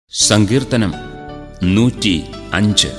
സങ്കീർത്തനം നൂറ്റി അഞ്ച്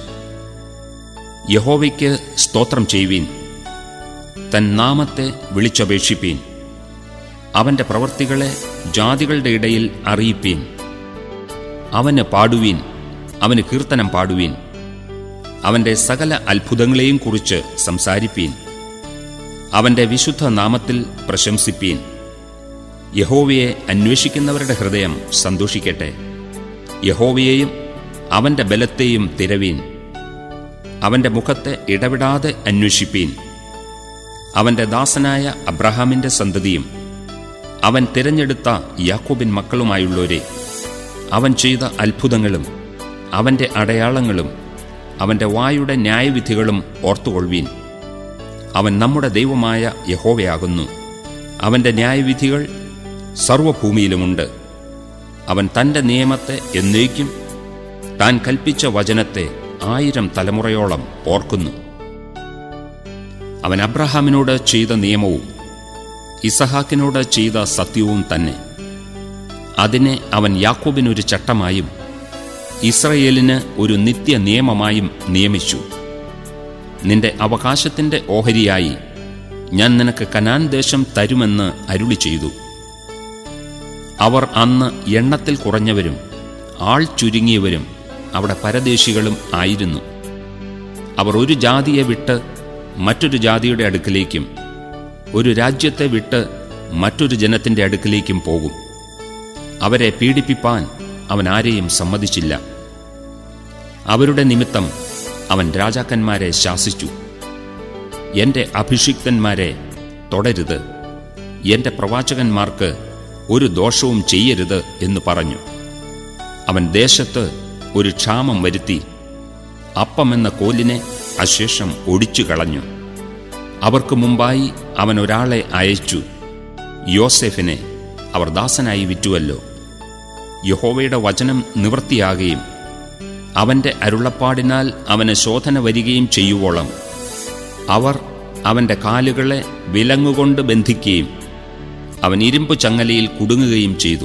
യഹോവയ്ക്ക് സ്തോത്രം ചെയ്യുവീൻ തൻ നാമത്തെ വിളിച്ചപേക്ഷിപ്പീൻ അവന്റെ പ്രവൃത്തികളെ ജാതികളുടെ ഇടയിൽ അറിയിപ്പീൻ അവന് പാടുവീൻ അവന് കീർത്തനം പാടുവീൻ അവന്റെ സകല അത്ഭുതങ്ങളെയും കുറിച്ച് സംസാരിപ്പീൻ അവന്റെ വിശുദ്ധ നാമത്തിൽ പ്രശംസിപ്പീൻ യഹോവയെ അന്വേഷിക്കുന്നവരുടെ ഹൃദയം സന്തോഷിക്കട്ടെ യഹോവയെയും അവന്റെ ബലത്തെയും തിരവീൻ അവന്റെ മുഖത്തെ ഇടവിടാതെ അന്വേഷിപ്പീൻ അവന്റെ ദാസനായ അബ്രഹാമിന്റെ സന്തതിയും അവൻ തിരഞ്ഞെടുത്ത യാക്കോബിൻ മക്കളുമായുള്ളവരെ അവൻ ചെയ്ത അത്ഭുതങ്ങളും അവന്റെ അടയാളങ്ങളും അവന്റെ വായുടെ ന്യായവിധികളും ഓർത്തുകൊള്ളുവീൻ അവൻ നമ്മുടെ ദൈവമായ യഹോവയാകുന്നു അവന്റെ ന്യായവിധികൾ സർവഭൂമിയിലുമുണ്ട് അവൻ തന്റെ നിയമത്തെ എന്നേക്കും താൻ കൽപ്പിച്ച വചനത്തെ ആയിരം തലമുറയോളം ഓർക്കുന്നു അവൻ അബ്രഹാമിനോട് ചെയ്ത നിയമവും ഇസഹാക്കിനോട് ചെയ്ത സത്യവും തന്നെ അതിനെ അവൻ യാക്കോബിനൊരു ചട്ടമായും ഇസ്രയേലിന് ഒരു നിത്യ നിയമമായും നിയമിച്ചു നിന്റെ അവകാശത്തിന്റെ ഓഹരിയായി ഞാൻ നിനക്ക് കനാൻ ദേശം തരുമെന്ന് അരുളി ചെയ്തു അവർ അന്ന് എണ്ണത്തിൽ കുറഞ്ഞവരും ആൾ ചുരുങ്ങിയവരും അവിടെ പരദേശികളും ആയിരുന്നു അവർ ഒരു ജാതിയെ വിട്ട് മറ്റൊരു ജാതിയുടെ അടുക്കിലേക്കും ഒരു രാജ്യത്തെ വിട്ട് മറ്റൊരു ജനത്തിന്റെ അടുക്കിലേക്കും പോകും അവരെ പീഡിപ്പിപ്പാൻ അവൻ ആരെയും സമ്മതിച്ചില്ല അവരുടെ നിമിത്തം അവൻ രാജാക്കന്മാരെ ശാസിച്ചു എന്റെ അഭിഷിക്തന്മാരെ തുടരുത് എന്റെ പ്രവാചകന്മാർക്ക് ഒരു ദോഷവും ചെയ്യരുത് എന്ന് പറഞ്ഞു അവൻ ദേശത്ത് ഒരു ക്ഷാമം വരുത്തി അപ്പമെന്ന കോലിനെ അശേഷം ഒടിച്ചു കളഞ്ഞു അവർക്ക് മുമ്പായി അവൻ ഒരാളെ അയച്ചു യോസെഫിനെ അവർ ദാസനായി വിറ്റുവല്ലോ യഹോവയുടെ വചനം നിവൃത്തിയാകുകയും അവന്റെ അരുളപ്പാടിനാൽ അവന് ശോധന വരികയും ചെയ്യുവോളം അവർ അവന്റെ കാലുകളെ വിലങ്ങുകൊണ്ട് ബന്ധിക്കുകയും അവൻ ഇരുമ്പ് ചങ്ങലയിൽ കുടുങ്ങുകയും ചെയ്തു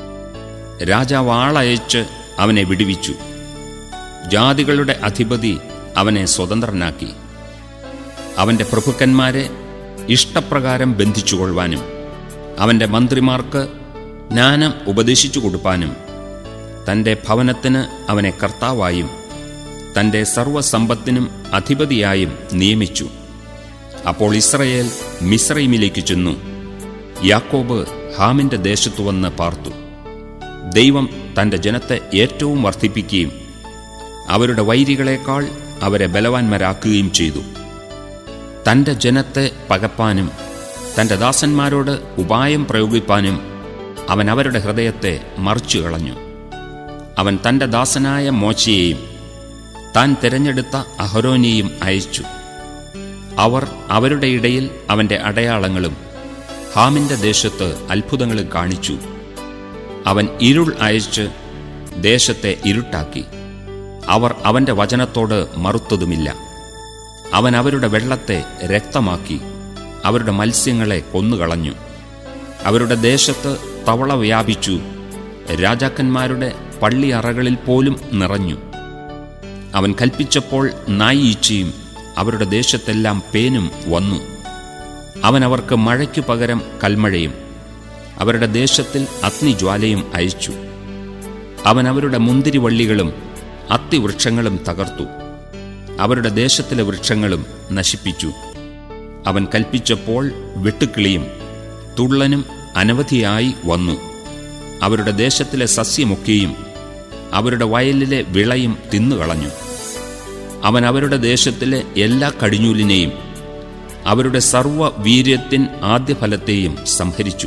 രാജാവ് ആളയച്ച് അവനെ വിടുവിച്ചു ജാതികളുടെ അധിപതി അവനെ സ്വതന്ത്രനാക്കി അവന്റെ പ്രഭുക്കന്മാരെ ഇഷ്ടപ്രകാരം ബന്ധിച്ചുകൊള്ളുവാനും അവന്റെ മന്ത്രിമാർക്ക് ജ്ഞാനം ഉപദേശിച്ചു കൊടുപ്പാനും തന്റെ ഭവനത്തിന് അവനെ കർത്താവായും തന്റെ സർവസമ്പത്തിനും അധിപതിയായും നിയമിച്ചു അപ്പോൾ ഇസ്രയേൽ മിസ്രൈമിലേക്ക് ചെന്നു യാക്കോബ് ഹാമിന്റെ ദേശത്തു വന്ന് പാർത്തു ദൈവം തന്റെ ജനത്തെ ഏറ്റവും വർദ്ധിപ്പിക്കുകയും അവരുടെ വൈരികളെക്കാൾ അവരെ ബലവാന്മാരാക്കുകയും ചെയ്തു തന്റെ ജനത്തെ പകപ്പാനും തന്റെ ദാസന്മാരോട് ഉപായം പ്രയോഗിപ്പാനും അവൻ അവരുടെ ഹൃദയത്തെ മറിച്ചു കളഞ്ഞു അവൻ തന്റെ ദാസനായ മോശയെയും താൻ തിരഞ്ഞെടുത്ത അഹരോനെയും അയച്ചു അവർ അവരുടെ ഇടയിൽ അവന്റെ അടയാളങ്ങളും ഹാമിന്റെ ദേശത്ത് അത്ഭുതങ്ങളും കാണിച്ചു അവൻ ഇരുൾ അയച്ച് ദേശത്തെ ഇരുട്ടാക്കി അവർ അവന്റെ വചനത്തോട് മറുത്തതുമില്ല അവൻ അവരുടെ വെള്ളത്തെ രക്തമാക്കി അവരുടെ മത്സ്യങ്ങളെ കൊന്നുകളഞ്ഞു അവരുടെ ദേശത്ത് തവള വ്യാപിച്ചു രാജാക്കന്മാരുടെ പള്ളിയറകളിൽ പോലും നിറഞ്ഞു അവൻ കൽപ്പിച്ചപ്പോൾ നായീച്ചയും അവരുടെ ദേശത്തെല്ലാം പേനും വന്നു അവൻ അവർക്ക് മഴയ്ക്കു പകരം കൽമഴയും അവരുടെ ദേശത്തിൽ അഗ്നിജ്വാലയും അയച്ചു അവൻ അവരുടെ മുന്തിരിവള്ളികളും അത്തിവൃക്ഷങ്ങളും തകർത്തു അവരുടെ ദേശത്തിലെ വൃക്ഷങ്ങളും നശിപ്പിച്ചു അവൻ കൽപ്പിച്ചപ്പോൾ വെട്ടുക്കിളിയും തുള്ളനും അനവധിയായി വന്നു അവരുടെ ദേശത്തിലെ സസ്യമൊക്കെയും അവരുടെ വയലിലെ വിളയും തിന്നുകളഞ്ഞു അവൻ അവരുടെ ദേശത്തിലെ എല്ലാ കടിഞ്ഞൂലിനെയും അവരുടെ സർവ വീര്യത്തിൻ ആദ്യഫലത്തെയും സംഹരിച്ചു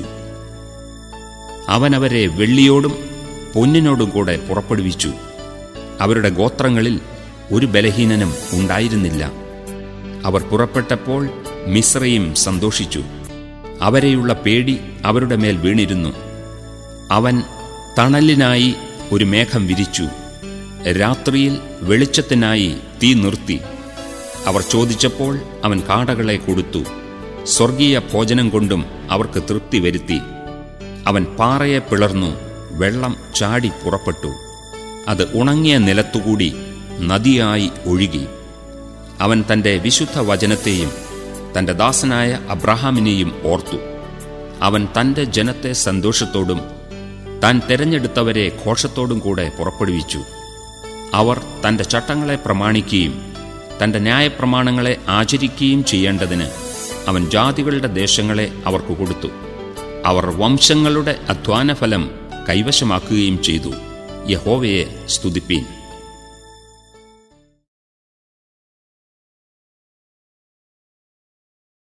അവൻ അവരെ വെള്ളിയോടും പൊന്നിനോടും കൂടെ പുറപ്പെടുവിച്ചു അവരുടെ ഗോത്രങ്ങളിൽ ഒരു ബലഹീനനും ഉണ്ടായിരുന്നില്ല അവർ പുറപ്പെട്ടപ്പോൾ മിശ്രയും സന്തോഷിച്ചു അവരെയുള്ള പേടി അവരുടെ മേൽ വീണിരുന്നു അവൻ തണലിനായി ഒരു മേഘം വിരിച്ചു രാത്രിയിൽ വെളിച്ചത്തിനായി തീ നിർത്തി അവർ ചോദിച്ചപ്പോൾ അവൻ കാടകളെ കൊടുത്തു സ്വർഗീയ ഭോജനം കൊണ്ടും അവർക്ക് തൃപ്തി വരുത്തി അവൻ പാറയെ പിളർന്നു വെള്ളം ചാടി പുറപ്പെട്ടു അത് ഉണങ്ങിയ നിലത്തുകൂടി നദിയായി ഒഴുകി അവൻ തന്റെ വിശുദ്ധ വചനത്തെയും തന്റെ ദാസനായ അബ്രഹാമിനെയും ഓർത്തു അവൻ തന്റെ ജനത്തെ സന്തോഷത്തോടും താൻ തെരഞ്ഞെടുത്തവരെ ഘോഷത്തോടും കൂടെ പുറപ്പെടുവിച്ചു അവർ തന്റെ ചട്ടങ്ങളെ പ്രമാണിക്കുകയും തന്റെ ന്യായപ്രമാണങ്ങളെ ആചരിക്കുകയും ചെയ്യേണ്ടതിന് അവൻ ജാതികളുടെ ദേശങ്ങളെ അവർക്ക് കൊടുത്തു അവർ വംശങ്ങളുടെ അധ്വാനഫലം കൈവശമാക്കുകയും ചെയ്തു യഹോവയെ സ്തുതിപ്പീൻ